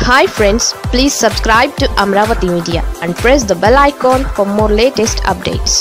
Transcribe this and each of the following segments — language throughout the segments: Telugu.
hi friends please subscribe to Amaravati media and press the bell icon for more latest updates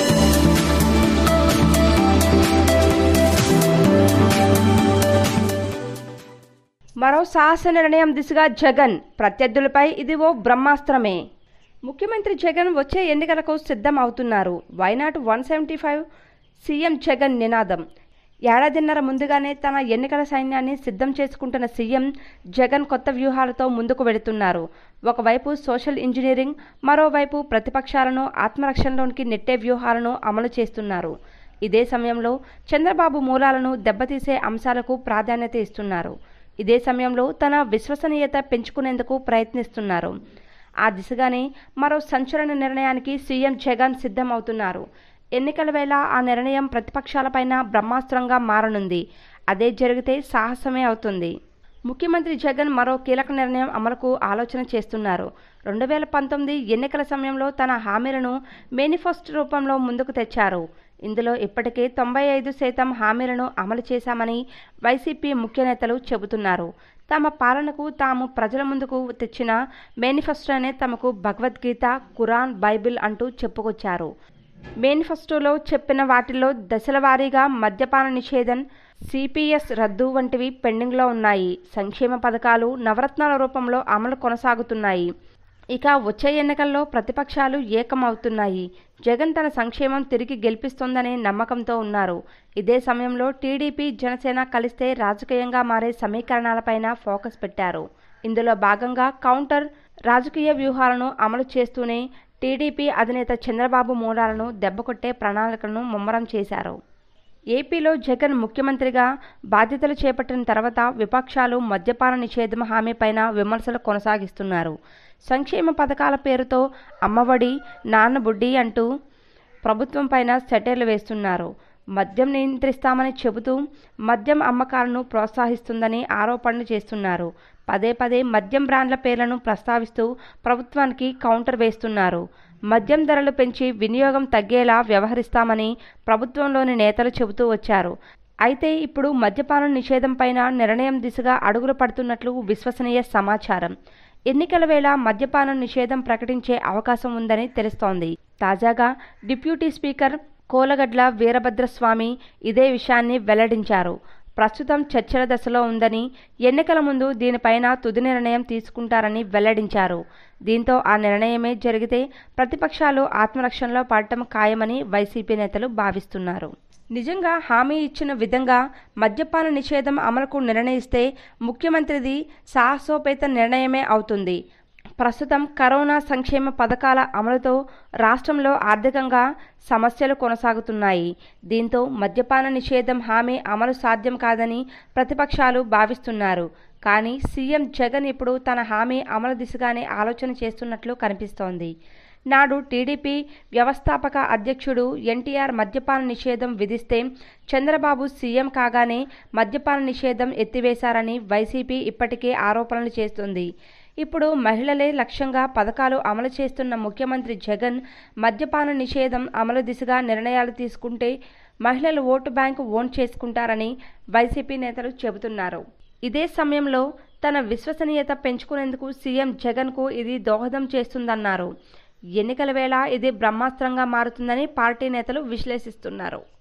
మరో సాహస నిర్ణయం దిశగా జగన్ ప్రత్యర్థులపై ఇది ఓ బ్రహ్మాస్త్రమే ముఖ్యమంత్రి జగన్ వచ్చే ఎన్నికలకు సిద్ధం అవుతున్నారు why not one seventy five CM Jagan నినాదం ఏడాదిన్నర ముందుగానే తన ఎన్నికల సైన్యాన్ని సిద్ధం చేసుకుంటున్న సీఎం జగన్ కొత్త వ్యూహాలతో ముందుకు వెళుతున్నారు ఒకవైపు సోషల్ ఇంజనీరింగ్ మరోవైపు ప్రతిపక్షాలను ఆత్మరక్షణలోనికి నెట్టే వ్యూహాలను అమలు చేస్తున్నారు ఇదే సమయంలో చంద్రబాబు మూలాలను దెబ్బతీసే అంశాలకు ప్రాధాన్యత ఇస్తున్నారు ఇదే సమయంలో తన విశ్వసనీయత పెంచుకునేందుకు ప్రయత్నిస్తున్నారు ఆ దిశగానే మరో సంచలన నిర్ణయానికి సీఎం జగన్ సిద్ధం అవుతున్నారు ఎన్నికల వేళ ఆ నిర్ణయం ప్రతిపక్షాలపైన బ్రహ్మాస్త్రంగా మారనుంది అదే జరిగితే సాహసమే అవుతుంది ముఖ్యమంత్రి జగన్ మరో కీలక నిర్ణయం అమలుకు ఆలోచన చేస్తున్నారు రెండు వేల పంతొమ్మిది ఎన్నికల సమయంలో తన హామీలను మేనిఫెస్టో రూపంలో ముందుకు తెచ్చారు ఇందులో ఇప్పటికే తొంభై ఐదు శాతం హామీలను అమలు చేశామని వైసీపీ ముఖ్య నేతలు చెబుతున్నారు తమ పాలనకు తాము ప్రజల ముందుకు తెచ్చిన మేనిఫెస్టోనే తమకు భగవద్గీత ఖురాన్ బైబిల్ అంటూ చెప్పుకొచ్చారు మేనిఫెస్టోలో చెప్పిన వాటిల్లో దశల వారీగా మద్యపాన నిషేధం సిపిఎస్ రద్దు వంటివి పెండింగ్లో ఉన్నాయి సంక్షేమ పథకాలు నవరత్నాల రూపంలో అమలు కొనసాగుతున్నాయి ఇక వచ్చే ఎన్నికల్లో ప్రతిపక్షాలు ఏకమవుతున్నాయి జగన్ తన సంక్షేమం తిరిగి గెలిపిస్తోందనే నమ్మకంతో ఉన్నారు ఇదే సమయంలో టీడీపీ జనసేన కలిస్తే రాజకీయంగా మారే సమీకరణాలపైన ఫోకస్ పెట్టారు ఇందులో భాగంగా కౌంటర్ రాజకీయ వ్యూహాలను అమలు చేస్తూనే టీడీపీ అధినేత చంద్రబాబు మూలాలను దెబ్బకొట్టే ప్రణాళికలను ముమ్మరం చేశారు ఏపీలో జగన్ ముఖ్యమంత్రిగా బాధ్యతలు చేపట్టిన తర్వాత విపక్షాలు మద్యపాన నిషేధం హామీపైన విమర్శలు కొనసాగిస్తున్నారు సంక్షేమ పథకాల పేరుతో అమ్మఒడి నాన్నబుడ్డి అంటూ ప్రభుత్వం పైన సెటైర్లు వేస్తున్నారు మద్యం నియంత్రిస్తామని చెబుతూ మద్యం అమ్మకాలను ప్రోత్సహిస్తుందని ఆరోపణలు చేస్తున్నారు పదే పదే మద్యం బ్రాండ్ల పేర్లను ప్రస్తావిస్తూ ప్రభుత్వానికి కౌంటర్ వేస్తున్నారు మద్యం ధరలు పెంచి వినియోగం తగ్గేలా వ్యవహరిస్తామని ప్రభుత్వంలోని నేతలు చెబుతూ వచ్చారు అయితే ఇప్పుడు మద్యపానం నిషేధం పైన నిర్ణయం దిశగా అడుగులు పడుతున్నట్లు విశ్వసనీయ సమాచారం ఎన్నికల వేళ మద్యపానం నిషేధం ప్రకటించే అవకాశం ఉందని తెలుస్తోంది తాజాగా డిప్యూటీ స్పీకర్ కోలగడ్ల వీరభద్రస్వామి ఇదే విషయాన్ని వెల్లడించారు ప్రస్తుతం చర్చల దశలో ఉందని ఎన్నికల ముందు దీనిపైన తుది నిర్ణయం తీసుకుంటారని వెల్లడించారు దీంతో ఆ నిర్ణయమే జరిగితే ప్రతిపక్షాలు ఆత్మరక్షణలో పడటం ఖాయమని వైసీపీ నేతలు భావిస్తున్నారు నిజంగా హామీ ఇచ్చిన విధంగా మద్యపాన నిషేధం అమలుకు నిర్ణయిస్తే ముఖ్యమంత్రిది సాహసోపేత నిర్ణయమే అవుతుంది ప్రస్తుతం కరోనా సంక్షేమ పథకాల అమలుతో రాష్ట్రంలో ఆర్థికంగా సమస్యలు కొనసాగుతున్నాయి దీంతో మద్యపాన నిషేధం హామీ అమలు సాధ్యం కాదని ప్రతిపక్షాలు భావిస్తున్నారు కానీ సీఎం జగన్ ఇప్పుడు తన హామీ అమలు దిశగానే ఆలోచన చేస్తున్నట్లు కనిపిస్తోంది నాడు టీడీపీ వ్యవస్థాపక అధ్యక్షుడు ఎన్టీఆర్ మద్యపాన నిషేధం విధిస్తే చంద్రబాబు సీఎం కాగానే మద్యపాన నిషేధం ఎత్తివేశారని వైసీపీ ఇప్పటికే ఆరోపణలు చేస్తుంది ఇప్పుడు మహిళలే లక్ష్యంగా పథకాలు అమలు చేస్తున్న ముఖ్యమంత్రి జగన్ మద్యపాన నిషేధం అమలు దిశగా నిర్ణయాలు తీసుకుంటే మహిళలు ఓటు బ్యాంకు ఓన్ చేసుకుంటారని వైసీపీ నేతలు చెబుతున్నారు ఇదే సమయంలో తన విశ్వసనీయత పెంచుకునేందుకు సీఎం జగన్కు ఇది దోహదం చేస్తుందన్నారు ఎన్నికల వేళ ఇది బ్రహ్మాస్త్రంగా మారుతుందని పార్టీ నేతలు విశ్లేషిస్తున్నారు